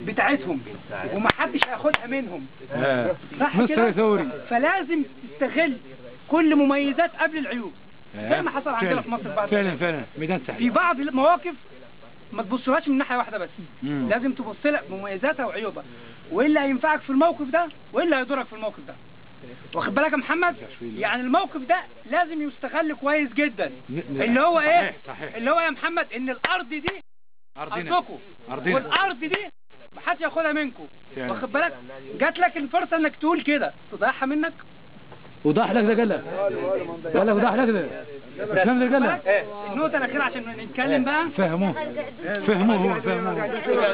بتاعتهم ومحدش هياخدها منهم آه. صح مصر كده ثوري فلازم تستغل كل مميزات قبل العيوب زي ما حصل عندنا فعلا. في مصر بعد فعلا فعلا ميدان في سهل بعض المواقف ما تبصلهاش من ناحيه واحده بس مم. لازم تبص لها بمميزاتها وعيوبها وايه اللي هينفعك في الموقف ده وايه اللي هيضرك في الموقف ده واخد بالك يا محمد يعني الموقف ده لازم يستغل كويس جدا ن- ن- اللي هو ايه صحيح، صحيح. اللي هو يا محمد ان الارض دي ارضنا ارضكم ارضنا والارض دي محدش ياخدها منكم فعلا. واخد بالك جات لك الفرصه انك تقول كده تضيعها منك وضح لك ده قال لك قال لك وضح لك ده اسلام ده قال لك ايه النقطه الاخيره عشان نتكلم بقى فهموه فهموه هو فهموه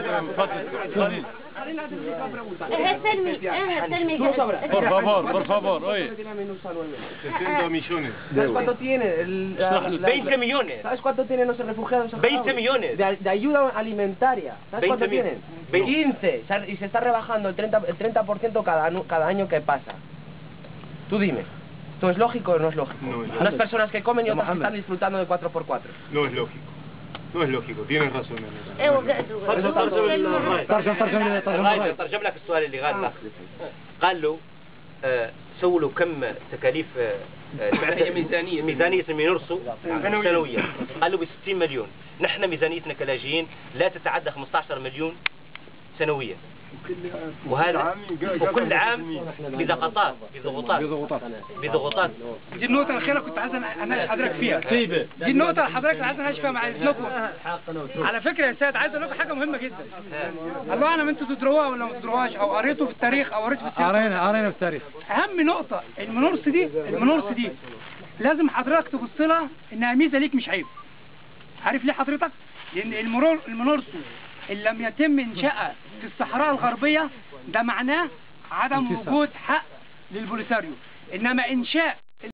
Es el mi, es el mi. Por favor, por favor, oye. 60 millones. ¿Sabes cuánto tiene? El, la- la- 20 millones. ¿Sabes cuánto tienen los refugiados? en 20 Saharaui? millones. De, de ayuda alimentaria. ¿Sabes 20 cuánto mil- tienen? 20. 15. sa- Y se está rebajando el 30%, el 30 cada, anu- cada año que pasa. Tú dime. ¿Esto es lógico o no es lógico? No es Unas personas que comen y otras que Mohamed. están disfrutando de 4x4. No es lógico. No es lógico, tienes razón. Elena. ايوه ترجم ترجم ترجم ترجم لي- ترجم رايد لي. ترجم لك السؤال اللي قال لك قال له آه، سووا له كم تكاليف آه، آه، ميزانية ميزانية المينورسو سنويا قال له ب 60 مليون نحن ميزانيتنا كلاجئين لا تتعدى 15 مليون سنويا وهذا وكل عام بضغطات بضغوطات بضغوطات بضغوطات دي النقطه الاخيره كنت عايز اناقش حضرتك فيها دي النقطه اللي حضرتك عايز اناقش فيها مع اذنكم على فكره يا سيد عايز اقول لكم حاجه مهمه جدا الله اعلم انتوا تدروها ولا ما تدروهاش او قريتوا في التاريخ او قريتوا في السياسه قرينا قرينا في التاريخ اهم نقطة المنورس دي المنورس دي لازم حضرتك تبص لها انها ميزة ليك مش عيب عارف ليه حضرتك؟ لان المرور المنورس ان لم يتم انشائها في الصحراء الغربية ده معناه عدم انتصار. وجود حق للبوليساريو انما انشاء